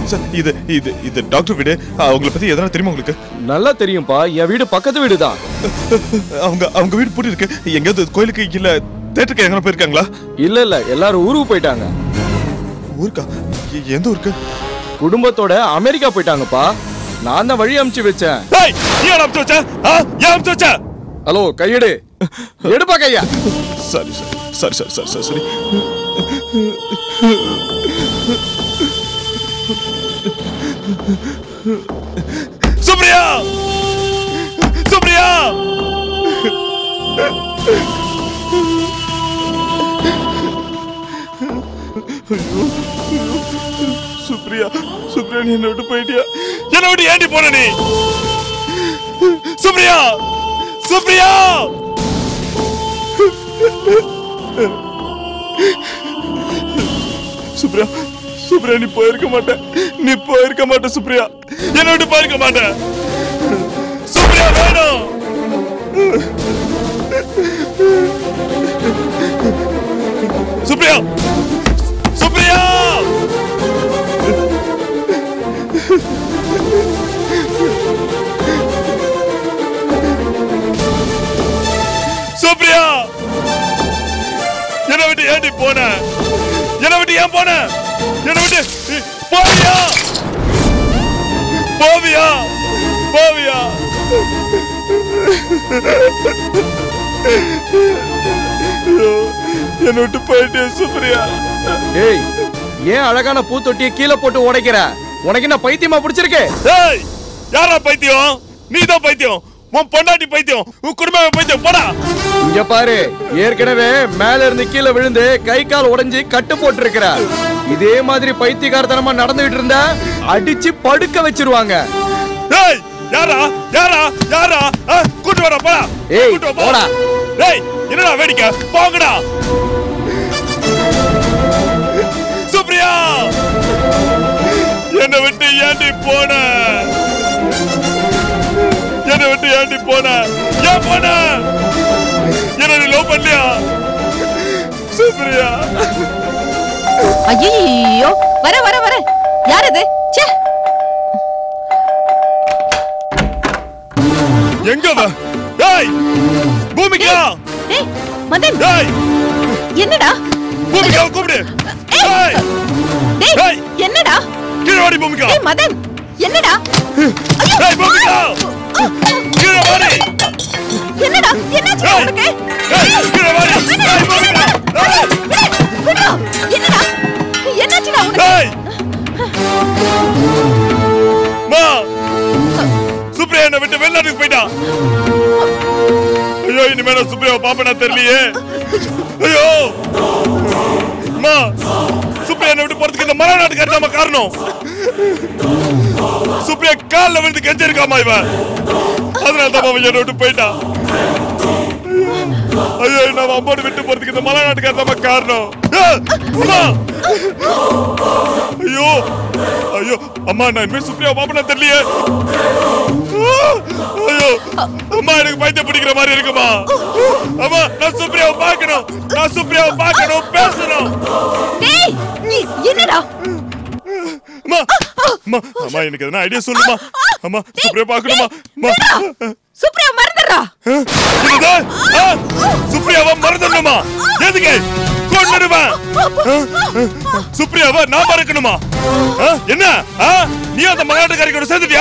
Sir இது இது இது டாக்டர் வீடு அவங்கள பத்தி எதனா தெரியுமா உங்களுக்கு நல்லா தெரியும்பா என் வீடு பக்கத்து வீடு தான் அவங்க அவங்க வீடு பூட்டி இருக்கு எங்கேயாவது கோயிலுக்கு இல்ல தேட்டருக்கு எங்கனா போயிருக்காங்களா இல்ல இல்ல எல்லாரும் ஊருக்கு போயிட்டாங்க ஊருக்கா எ- எந்த ஊருக்கு குடும்பத்தோட அமெரிக்கா போயிட்டாங்கப்பா நான் தான் வழி அமுச்சு வச்சேன் ஏய் நீ யார் அமுச்சு வச்ச ஆ ஏன் அமுச்சு வச்ச ஹலோ கையெடு எடுப்பா கையா சரி சரி சரி சரி சரி சரி சரி சுப்ரியா சுப்ரியா சுப்ரியா சுப்ரியா நீ என்ன விட்டு போயிட்டியா என்ன விட்டு ஏண்டி போன நீ சுப்ரியா சுப்ரியா சுப்ரியா சுப்ரியா நீ போயிருக்க மாட்ட நீ போயிருக்க மாட்ட சுப்ரியா என்ன விட்டு போயிருக்க மாட்ட சுப்ரியா வேணும் சுப்ரியா சுப்ரியா சுப்ரியா என்ன விட்டு ஏண்டி போன என்ன விட்டு ஏன் போன என்ன விட்டு போவியா போவியா போவியா ஐயோ, என்னை விட்டு போயிட்டே சுப்ரியா டேய் ஏன் அழகான பூத்தொட்டியை கீழே போட்டு உடைக்கிற உனக்கு என்ன பைத்தியமா பிடிச்சிருக்கு ஏய் யாரா பைத்தியம் நீ தான் பைத்தியம் உன் பொண்டாட்டி பைத்தியம் உன் குடும்பமே பைத்தியம் போடா இங்க பாரு ஏற்கனவே மேல இருந்து கீழே விழுந்து கை கால் உடைஞ்சு கட்டு போட்டு இதே மாதிரி பைத்தியக்காரத்தனமா நடந்துகிட்டு இருந்தா அடிச்சு படுக்க வச்சிருவாங்க ஏய் யாரா யாரா யாரா ஆ, கூட்டு வர போடா ஏய், கூட்டு வா, போ. போடா. ஏய் என்னடா வேடிக்கை போங்கடா சுப்ரியா என்னை விட்டு ஏண்டி போன என்னை விட்டு ஏண்டி போன ஏன் போன என்ன நீ லவ் பண்ணலையா சுப்ரியா ஐயோ வர வர வர யார் இது ச்சே எங்க அவ ஏய் பூமிகா டேய் மதன் ஏய் என்னடா பூமிகா கூப்பிடு ஏய் டேய் ஏய். என்னடா கீழே வாடி பூமிகா டேய் மதன் என்னடா ஏய் பூமிகா கீழே வாடி என்னடா என்னாச்சு ஏய். உனக்கு ஏய் கீழே வாடி ஏய் பூமிகா ஏய் டேய், விடுடா. என்னடா என்னாச்சுடா உனக்கு ஏய் மா சுப்ரியா என்ன விட்டு வெளிநாட்டுக்கு போயிட்டா ஐயோ இனிமே நான் சுப்ரியாவை பாப்பனா தெரியலையே ஐயோ மா சுப்ரியா என்ன விட்டு போறதுக்கு இந்த மர நாட்டுக்காரி தான் காரணம் சுப்ரியா கால்ல விழுந்து கெஞ்சிருக்காமா இவன் அதனால தான் அவன் என்னை விட்டு போயிட்டான் ஐயோ நம்ம அம்மாடு விட்டு போறதுக்கு இந்த மலை நாட்டுக்கார தான் காரணம் ஏய், அம்மா ஐயோ ஐயோ அம்மா நான் இனிமே சுப்ரியா பாப்பனா தெரியலையே ஐயோ அம்மா எனக்கு பைத்தியம் பிடிக்கிற மாதிரி இருக்குமா அம்மா நான் சுப்ரியாவை பார்க்கணும் நான் சுப்ரியாவை பார்க்கணும் பேசணும் டேய் நீ என்னடா அம்மா அம்மா அம்மா எனக்கு எதனா ஐடியா சொல்லுமா அம்மா சுப்ரியா பார்க்கணுமா அம்மா சுப்ரியா மறந்துடுறா என்னது? ஆ? சுப்ரியாவை மறந்துடணுமா எதுக்கு கொண்டுடுவேன் சுப்ரியாவை நான் மறக்கணுமா ஆ? என்ன ஆ? நீ அந்த மலையாட்டுக்காரி கூட சேர்ந்துட்டியா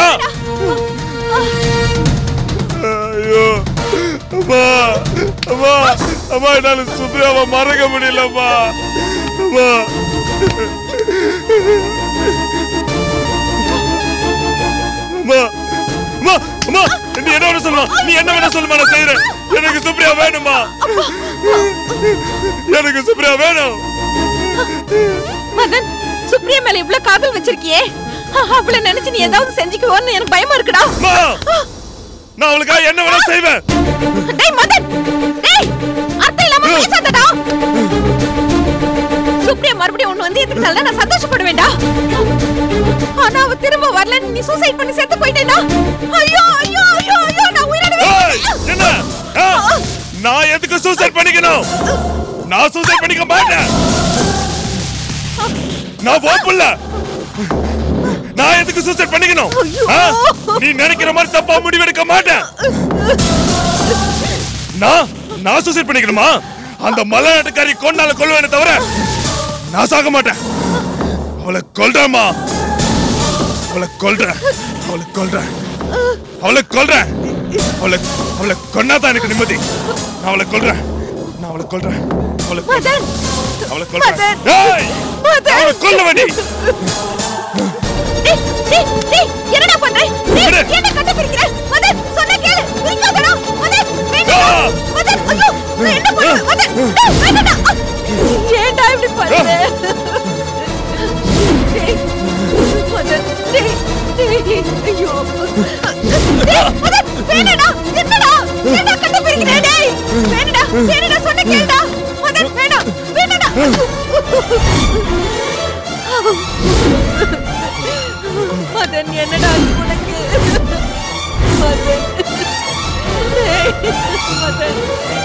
ஐயோ அம்மா அம்மா அம்மா என்னால சுப்ரியாவை மறக்க முடியலம்மா அம்மா அம்மா அம்மா அம்மா நீ என்ன வேணா சொல்லுமா நீ என்ன வேணா சொல்லுமா நான் செய்யறேன் எனக்கு சுப்ரியா வேணுமா எனக்கு சுப்ரியா வேணும் மதன் சுப்ரியா மேல இவ்ளோ காதல் வச்சிருக்கியே அவளை நினைச்சு நீ ஏதாவது செஞ்சுக்குவோன்னு எனக்கு பயமா இருக்குடா அம்மா நான் அவளுக்காக என்ன வேணா செய்வேன் டேய் மதன் டேய் அர்த்தம் இல்லாம பேசாதடா சுப்ரியா மறுபடியும் ஒண்ணு வந்து இதுக்கு தள்ள நான் சந்தோஷப்படுவேன்டா ஆனா அவ திரும்ப வரலன்னு நீ சூசைட் பண்ணி செத்து போயிட்டேடா ஐயோ ஐயோ ஐயோ ஐயோ நான் உயிரோடவே ஏய், என்ன ஆ? நான் எதுக்கு சூசைட் பண்ணிக்கணும் நான் சூசைட் பண்ணிக்க மாட்டேன் நான் ஓப்புல நான் எதுக்கு சூசைட் பண்ணிக்கணும் ஆ? நீ நினைக்கிற மாதிரி தப்பா முடிவெடுக்க மாட்டேன் நான் நான் சூசைட் பண்ணிக்கணுமா அந்த மலைநாட்டுக்காரி கொண்டால கொல்வேனே தவிர நான் சாக மாட்டேன் அவளை கொல்றேம்மா அவளை கொல்றேன் அவளை கொல்றேன் அவளை கொல்றேன் அவளை அவளை கொன்னாதான் எனக்கு நிம்மதி நான் அவளை கொல்றேன் நான் அவளை கொல்றேன் அவளை கொல்றேன் மதன் அவளை கொல்றேன் மதன். ஏய் மதன். அவளை கொல்ல வேண்டி டேய், டேய், டேய், என்னடா பண்ற? டேய், விடு. என்ன கட்ட பிரிக்கிற? மதன், சொன்னா கேளு. பிரிக்காதடா. மதன், வேண்டாம்டா. ஆ. மதன், ஐயோ, நான் என்ன பண்ணுவேன்? மதன், டேய், வேண்டாம்டா. ஆ. ஏன்டா இப்படி பண்ற? டேய், மதன், டேய், டேய், ஐயோ. டேய், மதன், வேண்டாம்டா. என்னடா? ஏன்டா கட்ட பிரிக்கிற? டேய், வேண்டாம்டா. வேண்டாம்டா, சொன்னா கேளுடா. மதன், வேண்டாம், வேண்டாம்டா. மதன் என்னடா ஆச்சு உனக்கு மதன் டேய், மதன்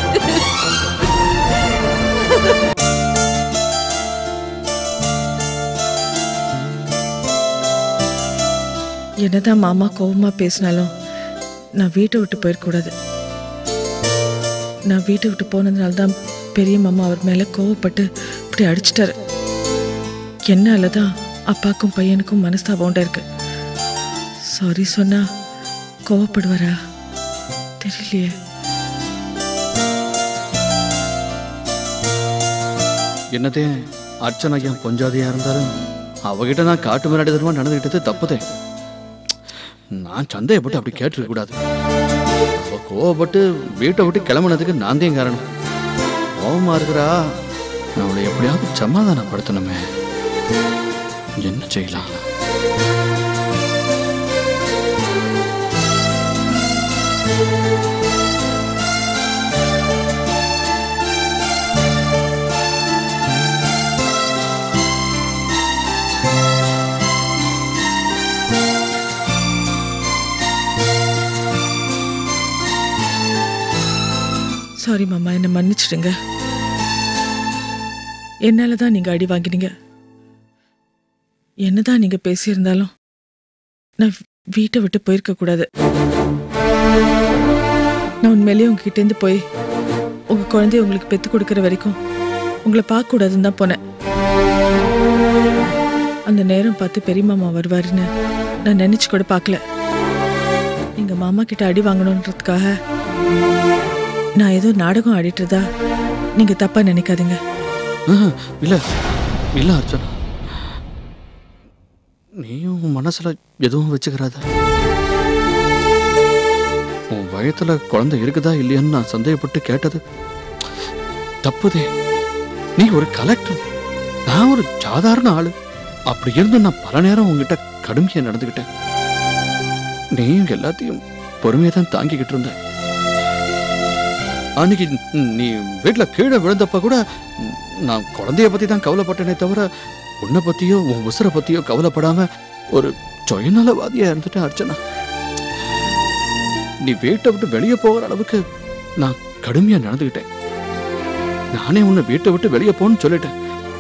என்னதான் மாமா கோவமா பேசினாலும் நான் வீட்டை விட்டு போயிடக்கூடாது நான் வீட்டை விட்டு போனதுனால தான் பெரிய மாமா அவர் மேலே கோவப்பட்டு இப்படி அடிச்சிட்டாரு என்னால தான் அப்பாக்கும் பையனுக்கும் மனஸ்தாபம் உண்டா இருக்கு சாரி சொன்னா கோவப்படுவாரா தெரியலையே என்னதே அர்ச்சனா என் பொஞ்சாதியா இருந்தாலும் அவகிட்ட நான் காட்டு மிராடி தரமா நடந்துகிட்டது தப்புதே நான் சந்தேகப்பட்டு அப்படி கேட்டிருக்க கூடாது அவ கோவப்பட்டு வீட்டை விட்டு கிளம்புனதுக்கு நான் தான் காரணம் கோவமா இருக்கிறா நான் அவளை எப்படியாவது சமாதானப்படுத்தணுமே என்ன செய்யலாம் சாரி மாமா என்னை மன்னிச்சிடுங்க என்னால தான் நீங்க அடி வாங்கினீங்க என்னதான் நீங்க பேசியிருந்தாலும் நான் வீட்டை விட்டு போயிருக்க கூடாது நான் உண்மையிலேயே உங்ககிட்ட இருந்து போய் உங்க குழந்தைய உங்களுக்கு பெத்து கொடுக்கற வரைக்கும் உங்களை பார்க்க கூடாதுன்னு தான் போனேன் அந்த நேரம் பார்த்து பெரிய மாமா வருவாருன்னு நான் நினைச்சு கூட பார்க்கல எங்க மாமா கிட்ட அடி வாங்கணுன்றதுக்காக நான் ஏதோ நாடகம் ஆடிட்டுதா நீங்க தப்பா நினைக்காதீங்க ஆஹ், இல்ல இல்ல அர்ச்சனா நீயும் உன் மனசுல எதுவும் வச்சுக்கிறாத உன் வயத்துல குழந்தை இருக்குதா இல்லையான்னு நான் சந்தேகப்பட்டு கேட்டது தப்புதே நீ ஒரு கலெக்டர் நான் ஒரு சாதாரண ஆளு அப்படி இருந்து நான் பல நேரம் உங்ககிட்ட கடுமையா நடந்துக்கிட்டேன் நீயும் எல்லாத்தையும் பொறுமையா தான் தாங்கிக்கிட்டு இருந்த அன்னைக்கு நீ வீட்டுல கீழே விழுந்தப்ப கூட நான் குழந்தைய பத்தி தான் கவலைப்பட்டேனே தவிர உன்னை பத்தியோ உன் உசுரை பத்தியோ கவலைப்படாம ஒரு சுயநலவாதியா இருந்துட்டேன் அர்ச்சனா நீ வீட்டை விட்டு வெளியே போகிற அளவுக்கு நான் கடுமையா நடந்துக்கிட்டேன் நானே உன்னை வீட்டை விட்டு வெளியே போன்னு சொல்லிட்டேன்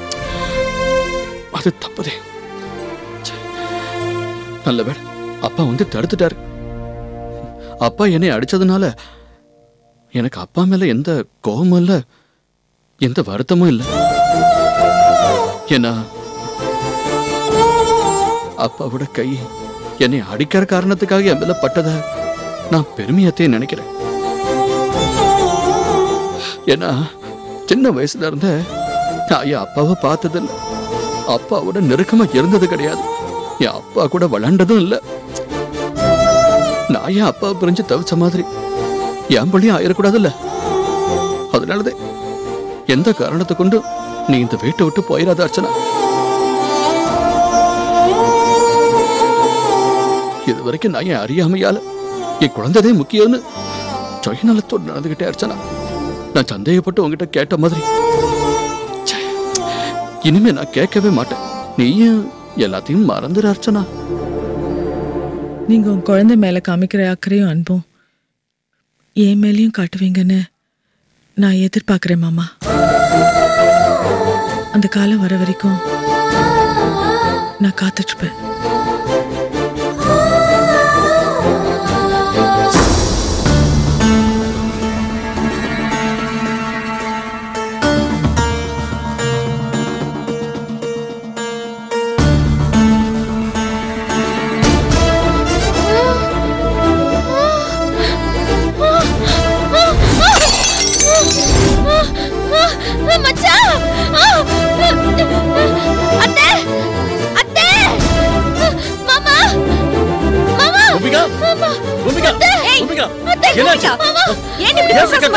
அது தப்புதே ச்சே. நல்ல வேளை அப்பா வந்து தடுத்துட்டாரு அப்பா என்னை அடிச்சதுனால எனக்கு அப்பா மேல எந்த கோபமும் இல்ல எந்த வருத்தமும் இல்ல ஏன்னா அப்பாவோட கை என்னை அடிக்கிற காரணத்துக்காக என் மேல பட்டத நான் பெருமையத்தே நினைக்கிறேன் ஏன்னா சின்ன வயசுல இருந்த நான் என் அப்பாவை பார்த்ததில்ல அப்பாவோட நெருக்கமா இருந்தது கிடையாது என் அப்பா கூட விளாண்டதும் இல்ல நான் என் அப்பாவை பிரிஞ்சு தவிச்ச மாதிரி என் பள்ளியும் ஆயிடக்கூடாதுல்ல அதனாலதே எந்த காரணத்தை கொண்டு நீ இந்த வீட்டை விட்டு போயிடாத அர்ச்சனா இது வரைக்கும் நான் என் அறியாமையால என் குழந்தைதே முக்கியம்னு சுயநலத்தோடு நடந்துகிட்டே அர்ச்சனா நான் சந்தேகப்பட்டு உங்ககிட்ட கேட்ட மாதிரி ச்சே, இனிமே நான் கேட்கவே மாட்டேன் நீயும் எல்லாத்தையும் மறந்துடு அர்ச்சனா நீங்க உங்க குழந்தை மேல காமிக்கிற அக்கறையும் அன்பும் என் மேலேயும் காட்டுவீங்கன்னு நான் எதிர்பார்க்கிறேன் மாமா அந்த காலம் வர வரைக்கும் நான் காத்துட்டு இருப்பேன்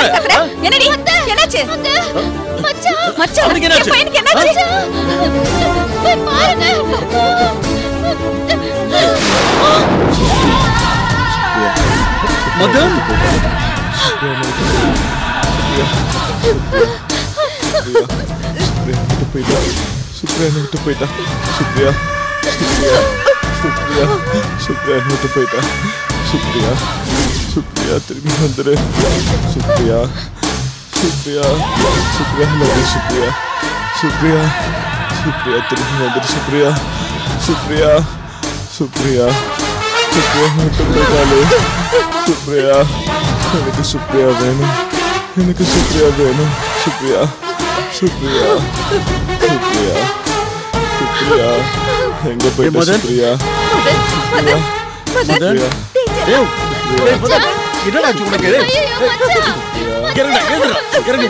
கத்துற? என்னடி என்னாச்சு மச்சான் மச்சான் அவனுக்கு என்னாச்சு? என் பையனுக்கு என்னாச்சு போய் பாருங்க மதன் விட்டு போயிட்டா சுப்ரியா என்னை விட்டு போயிட்டா சுப்ரியா சுப்ரியா சுப்ரியா சுப்ரியா என்னை விட்டு போயிட்டா சுப்ரியா சுப்ரியா திரும்பி வந்துரு சுப்ரியா சுப்ரியா சுப்ரியா லவ் சுப்ரியா சுப்ரியா சுப்ரியா திரும்பி வந்துரு சுப்ரியா சுப்ரியா சுப்ரியா சுப்ரியா என்னை விட்டு போயிட்டாலே சுப்ரியா எனக்கு சுப்ரியா வேணும் எனக்கு சுப்ரியா வேணும் சுப்ரியா சுப்ரியா சுப்ரியா சுப்ரியா எங்க போயிட்ட மதன். சுப்ரியா சுப்ரியா மதன் சுப்ரியா ஏய், ஏய், மதன், என்னடா ஆச்சு உனக்கு இறங்குடா, எழுந்துடா, இறங்கு.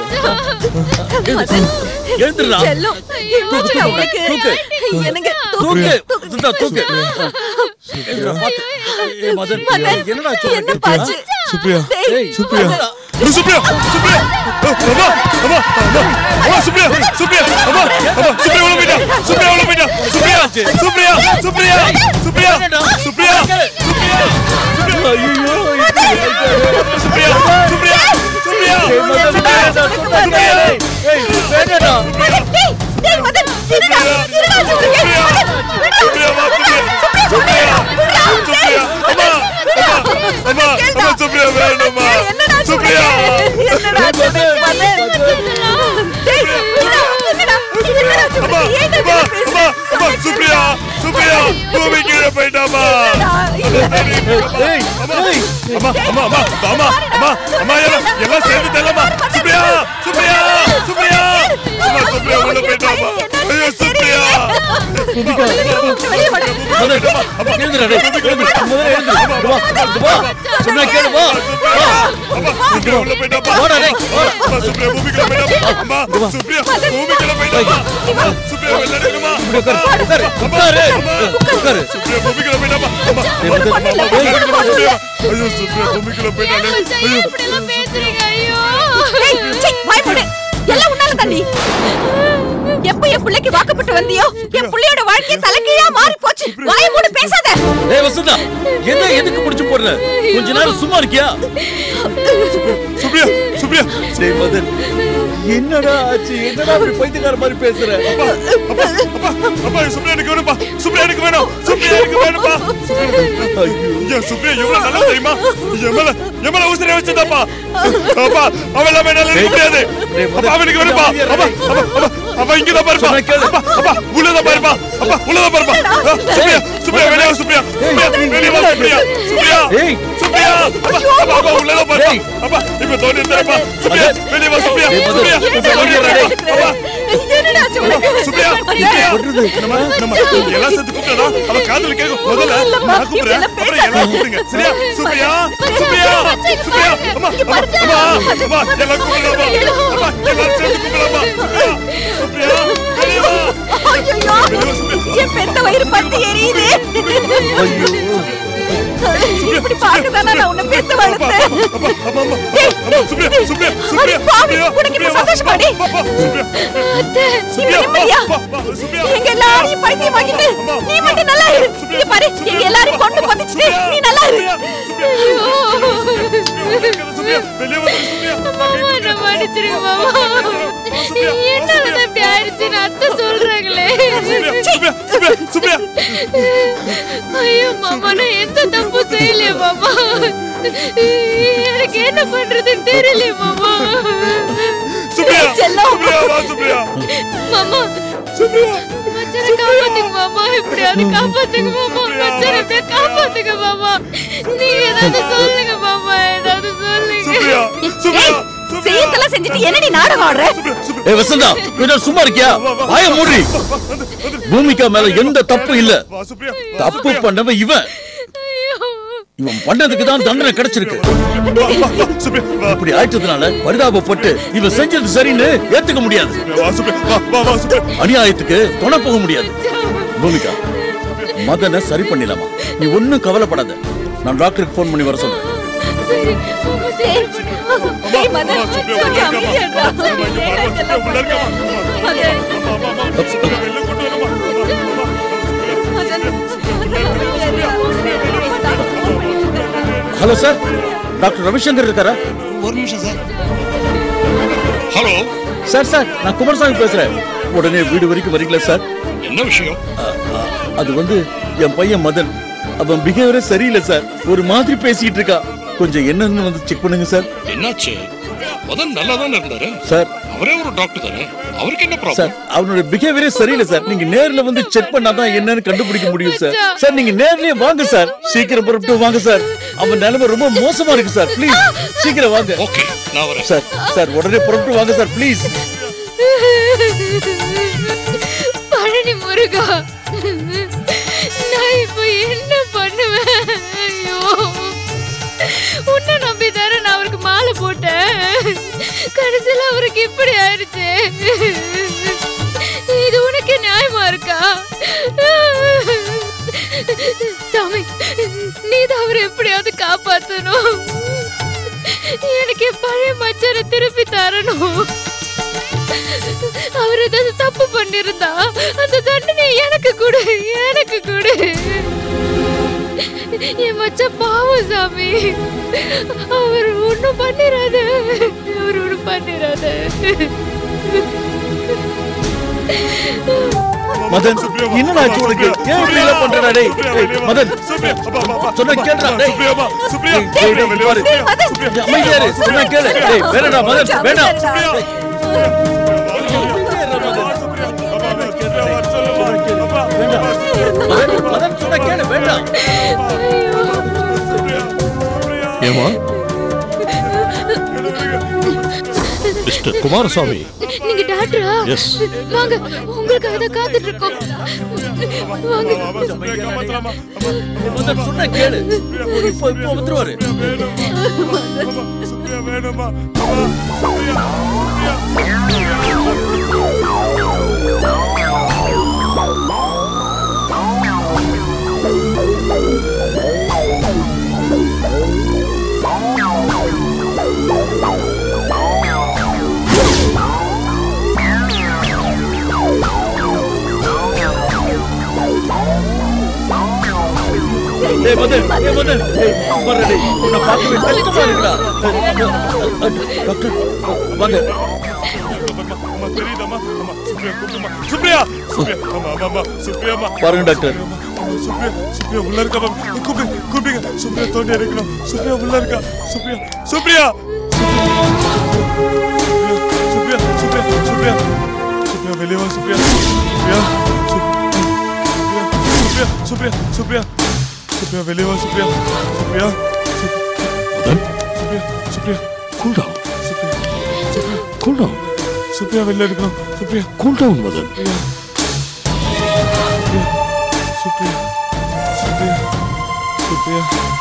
எழுந்துடா. செல்லம் என்னாச்சுடா உனக்கு தூக்கு. எனக்கு தூக்கு இந்தா, தூக்கு எழுந்துடா, பாத்து. ஏய், மதன், என்னடா ஆச்சு என்ன உனக்கு? பாச்சு சுப்ரியா ஏய், சுப்ரியா மதனா. சுப்ரியா சுப்ரியா அம்மா அம்மா அம்மா அம்மா சுப்ரியா சுப்ரியா அம்மா அம்மா சுப்ரியா உள்ள போயிட்டா சுப்ரியா உள்ள போயிட்டா சுப்ரியா சுப்ரியா சுப்ரியா சுப்ரியா சுப்ரியா சுப்ரியா ஐயையோ, சுப்ரியா சுப்ரியா சுப்ரியா ஏய், மதன், வேண்டாம், சுப்ரியா ஏய், ஏய், வேண்டாம்டா. மதன், டேய், டேய், மதன், இருடா, இருடா, சொல்றேன். மதன், சுப்ரியா வா சுப்ரியா சுப்ரியா சுப்ரியா அம்மா அம்மா அம்மா அம்மா சுப்ரியா வேணும்மா என்னடா சுப்ரியா என்னடா சொல்றேன், மதன்? டேய், என்னடா, என்னடா, என்னடா அம்மா சொல்றேன்? ஏன்டா அம்மா இப்படி பேசுற? அம்மா அம்மா சுப்ரியா சுப்ரியா பூமி கீழே போயிட்டாமா ஏய், அம்மா அம்மா அம்மா அம்மா அம்மா அம்மா அம்மா எல்லாம் எல்லாம் சேர்ந்து தெரியலமா சுப்ரியா சுப்ரியா சுப்ரியா அம்மா சுப்ரியா உள்ள போயிட்டாமா ஐயோ சுப்ரியா வெளியே வாடா. மதன், எழுந்துடா, டேய், எழுந்துடா. முதல்ல எழுந்துடா. இங்க வா, இங்க வா. சொன்னா கேளு, வா. வா. அம்மா சுப்ரியா உள்ள போயிட்டாமா வாடா, டேய், வாடா. அம்மா சுப்ரியா பூமி கீழே போயிட்டாமா அம்மா சுப்ரியா பூமி கீழே போயிட்டாமா அம்மா சுப்ரியா வெளில எடுக்கணுமா உட்காரு, உட்காரு, உட்காரு, உட்காரு. சுப்ரியா பூமி கீழே போயிட்டாமா அம்மா ஏய், மதன், அம்மா ஏய், சுப்ரியா ஐயோ சுப்ரியா பூமி கீழே போயிட்டாலே ஐயோ டேய், சீ, வாய் மூடு. எல்லாம் உன்னால தாண்டி எப்ப என் பிள்ளைக்கு வாக்கப்பட்டு வந்தியோ என் பிள்ளையோட வாழ்க்கை தலைகீழா மாறி போச்சு வாய் மூடு பேசாத ஏய், வசந்தா, என்ன எதுக்கு முடிச்சு போடுற கொஞ்ச நேரம் சும்மா இருக்கியா சுப்ரியா சுப்ரியா டேய் மதன் என்னடா ஆச்சு என்னடா இப்படி பைத்தியக்கார மாதிரி பேசுற அப்பா அப்பா அப்பா அப்பா சுப்ரியா எனக்கு வேணும்ப்பா சுப்ரியா எனக்கு வேணும் சுப்ரியா எனக்கு வேணும்ப்பா ஐயோ சுப்ரியா எவ்வளவு நல்லா தெரியுமா என் மேல என் மேல உசிரை வச்சதாப்பா அப்பா அவன் இல்லாம என்னால இருக்க முடியாது டேய், அப்பா அவனுக்கு வேணும்ப்பா அப்பா அப்பா அப்பா அப்பா இங்கதான் பாருப்பா சொன்னா கேளு. அப்பா அப்பா உள்ளதான் பாருப்பா அப்பா உள்ளதான் பாருப்பா ஆ, சுப்ரியா சுப்ரியா வெளியே வா சுப்ரியா சுப்ரியா வெளியே வா சுப்ரியா சுப்ரியா ஏய். சுப்ரியா அப்பா அப்பா அப்பா உள்ளதான் பாருப்பா ஏய். அப்பா இப்ப தோணி தரப்பா சுப்ரியா மதன். வெளியே வா சுப்ரியா ஏய், மதன். சுப்ரியா ஏய், தோணி மதன். தரப்பா அப்பா என்னடா ஆச்சு உனக்கு? சுப்ரியா சுப்ரியா நம்ம நம்ம எல்லாம் சேர்த்து கூப்பிட்டா அவ காதுல கேக்கும் முதல்ல நான் கூப்பிடுறேன் அப்புறம் எல்லாம் கூப்பிடுங்க சரியா சுப்ரியா சுப்ரியா சுப்ரியா அம்மா அம்மா அம்மா அம்மா எல்லாம் கூப்பிடலாமா அம்மா எல்லாம் சேர்த்து கூப்பிடலாமா சுப்ரியா சுப்ரியா வெளியே வா ஐயையோ, என் பெத்த வயிறு பத்தி எரியுது இப்படி பார்க்கதானா நான் உன்னை பெத்து வளர்த்தேன் அப்பா அம்மா அம்மா அம்மா சுப்ரியா சுப்ரியா சுப்ரியா அடி பாவி, உனக்கு இப்ப சந்தோஷமாடி? சுப்ரியா நீ நிம்மதியா? சுப்ரியா எங்க எல்லாரையும் பைத்தியம் வாங்கிட்டு நீ மட்டும் நல்லா இரு இங்க பாரு எங்க எல்லாரையும் கொண்டு வந்துச்சுட்டு நீ நல்லா இரு சுப்ரியா வெளியே வந்து சுப்ரியா என்ன மன்னிச்சிருங்க மாமா என்னால தான் இப்படி ஆயிடுச்சுன்னு அத்தை சொல்றாங்களே சுப்ரியா சுப்ரியா சுப்ரியா ஐயோ மாமா நான் எந்த தப்பு செய்யலையே மாமா எனக்கு என்ன பண்றதுன்னு தெரியலையே மாமா சுப்ரியா செல்லம். சுப்ரியா வா சுப்ரியா மாமா சுப்ரியா மச்சனை காப்பாத்துங்க மாமா எப்படியாவது காப்பாத்துங்க மாமா மச்சனை எப்படியா காப்பாத்துங்க மாமா நீங்க ஏதாவது சொல்லுங்க மாமா ஏதாவது சுப்ரியா சொல்லுங்க சுப்ரியா ஏய், செய்யறதெல்லாம் செஞ்சுட்டு என்ன நீ நாடகம் ஆடுற சுப்ரியா சுப்ரியா ஏய் வசந்தா கொஞ்சம் சும்மா இருக்கியா வாய மூடி பூமிகா மேல எந்த தப்பு இல்ல வா சுப்ரியா தப்பு பண்ணவன் இவன் இவன் பண்ணதுக்கு தான் தண்டனை கிடைச்சிருக்கு சுப்ரியா வா இப்படி ஆயிட்டதுனால பரிதாபப்பட்டு இவன் செஞ்சது சரின்னு ஏத்துக்க முடியாது வா சுப்ரியா வா வா வா சுப்ரியா அநியாயத்துக்கு துணை போக முடியாது பூமிகா மதனை சரி பண்ணிடலாமா நீ ஒண்ணும் கவலைப்படாத நான் டாக்டருக்கு ஃபோன் பண்ணி வர சொல்றேன் சரி மாமா டேய், டேய், மதன், கொஞ்சம் அமைதியா இருடா. ஏன்டா இதெல்லாம் பண்ற? மதன், மதன், கொஞ்சம் அமைதியா இருடா. ஹலோ சார் டாக்டர் ரவிசங்கர் இருக்காரா ஒரு நிமிஷம் சார் ஹலோ சார் சார் நான் குமாரசாமி பேசுறேன் உடனே வீடு வரைக்கும் வரீங்களா சார் என்ன விஷயம் அது வந்து என் பையன் மதன் அவன் பிஹேவியரே சரியில்லை சார் ஒரு மாதிரி பேசிட்டு இருக்கா கொஞ்சம் என்னன்னு வந்து செக் பண்ணுங்க சார் என்னாச்சு மதன் நல்லா தானே இருந்தாரு சார் அவரே ஒரு டாக்டர் தானே அவருக்கு என்ன சார் அவனோட பிஹேவியரே சரியில்லை சார் நீங்க நேர்ல வந்து செக் பண்ணாதான் என்னன்னு கண்டுபிடிக்க முடியும் சார் சார் நீங்க நேர்லயே வாங்க சார் சீக்கிரம் புறப்பட்டு வாங்க சார் அவன் நிலைமை ரொம்ப மோசமா இருக்கு சார் ப்ளீஸ் சீக்கிரம் வாங்க ஓகே நான் வரேன் சார் சார் உடனே புறப்பட்டு வாங்க சார் ப்ளீஸ் பழனி முருகா நான் இப்போ என்ன பண்ணுவேன் ஐயோ உன்னை நம்பி தானே நான் அவருக்கு மாலை போட்டேன் கடைசியில் அவருக்கு இப்படி ஆயிடுச்சு இது உனக்கு நியாயமா இருக்கா சாமி நீ தான் அவரை எப்படியாவது காப்பாத்தணும் எனக்கு என் பழைய மச்சரை திருப்பி தரணும் அவர் ஏதாவது தப்பு பண்ணிருந்தா அந்த தண்டனை எனக்கு கொடு எனக்கு கொடு என் மச்சான் பாவம் சாமி அவர் ஒண்ணும் பண்ணிராத அவர் ஒண்ணும் பண்ணிராத மதன் என்னடா ஆச்சு உனக்கு ஏன் இப்படி எல்லாம் பண்றடா டேய் டேய், மதன் சொன்னா கேளுடா டேய் டேய், டேய், டேய், பாரு. அமைதியா இரு சொன்னா கேளு டேய் வேணடா மதன் வேண்டாம் மதன் மதன் சொன்னா கேளு வேண்டாம் ஏமா மிஸ்டர் குமாரசாமி நீங்க டாக்டரா எஸ் வாங்க உங்களுக்காக தான் காத்துட்டு இருக்கோம் வாங்க மதன் சொன்னா கேளு இப்போ இப்போ வந்துருவாரு டேய் மதன் டேய் மதன் டேய் வர டேய் உன்னை பார்க்கவே கஷ்டமா இருக்குடா டாக்டர் வாங்க சுப்ரியா சுப்ரியா ஆமா ஆமா ஆமா சுப்ரியாமா பாருங்க டாக்டர் சுப்ரியா சுப்ரியா உள்ள இருக்கா பாப்பா கூப்பிடு கூப்பிடுங்க சுப்ரியா தோண்டி எடுக்கணும் சுப்ரியா உள்ள இருக்கா சுப்ரியா சுப்ரியா சுப்ரியா சுப்ரியா சுப்ரியா சுப்ரியா வெளியே வா சுப்ரியா சுப்ரியா சுப்ரியா சுப்ரியா சுப்ரியா சுப்ரியா வெளியே வா Supriya Supriya Madan Supriya Supriya cool down Supriya cool down Supriya வெளில எடுக்கணும் Supriya cool down Madan Supriya Supriya Supriya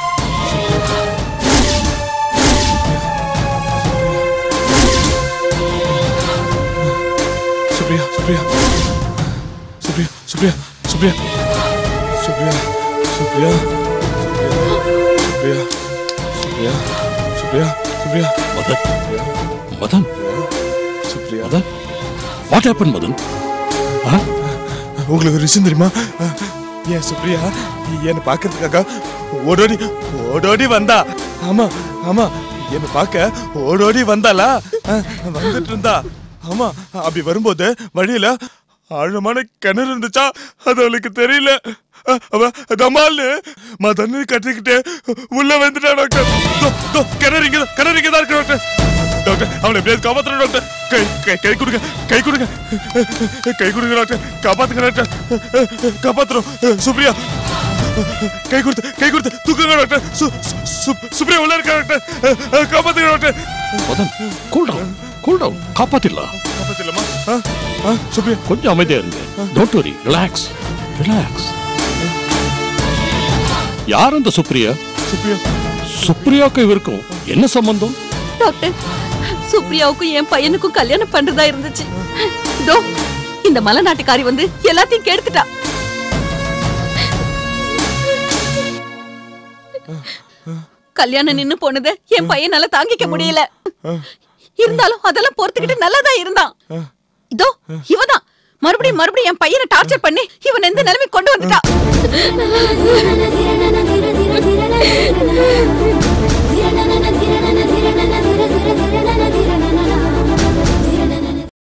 Supriya Supriya Supriya Supriya Supriya Supriya Supriya Supriya Supriya Supriya Supriya Madan Madan Supriya Madan what happen Madan ஆ உங்களுக்கு ஒரு விஷயம் தெரியுமா ஏன் சுப்ரியா என்னை பார்க்கறதுக்காக ஓடோடி ஓடோடி வந்தா ஆமா ஆமா என்னை பார்க்க ஓடோடி வந்தாளா அஹ், வந்துட்டு இருந்தா ஆமா அப்படி வரும்போது வழியில ஆழமான கிணறு இருந்துச்சா அது அவளுக்கு தெரியல அஹ், அவ தமால்னு மதன்னு கட்டிக்கிட்டு உள்ள வந்துட்டா டாக்டர் தோ, தோ, கிணறு இங்க கிணறு இங்க தான் இருக்கு டாக்டர் டாக்டர் அவளை எப்படியாவது காப்பாத்துறேன் டாக்டர் கை கை கை கொடுங்க கை கொடுங்க கை கொடுங்க டாக்டர் காப்பாத்துங்க டாக்டர் காப்பாத்துறோம் சுப்ரியா கை கொடுத்து கை கொடுத்து தூக்குங்க டாக்டர் சு- சு- சு- சுப்ரியா உள்ள இருக்கா டாக்டர் காப்பாத்துங்க doctor Madan cool down cool down காப்பாத்திடலாம் காப்பாத்திடலாமா ஆ? ஆ, சுப்ரியா கொஞ்சம் அமைதியா இருங்க டோன்ட் வரி ரிலாக்ஸ் ரிலாக்ஸ் யார் அந்த சுப்ரியா சுப்ரியா சுப்ரியாவுக்கும் இவருக்கும் என்ன சம்பந்தம் டாக்டர் சுப்ரியாவுக்கும் என் பையனுக்கும் கல்யாணம் பண்றதா இருந்துச்சு தோ இந்த மலைநாட்டுக்காரி வந்து எல்லாத்தையும் கெடுத்துட்டா கல்யாணம் நின்னு போனது என் பையனால தாங்கிக்க முடியல இருந்தாலும் அதெல்லாம் பொறுத்துக்கிட்டு நல்லாதான் இருந்தான் இதோ இவதான் மறுபடியும் மறுபடியும் என் பையனை டார்ச்சர் பண்ணி இவன் எந்த நிலைமை கொண்டு வந்துட்டா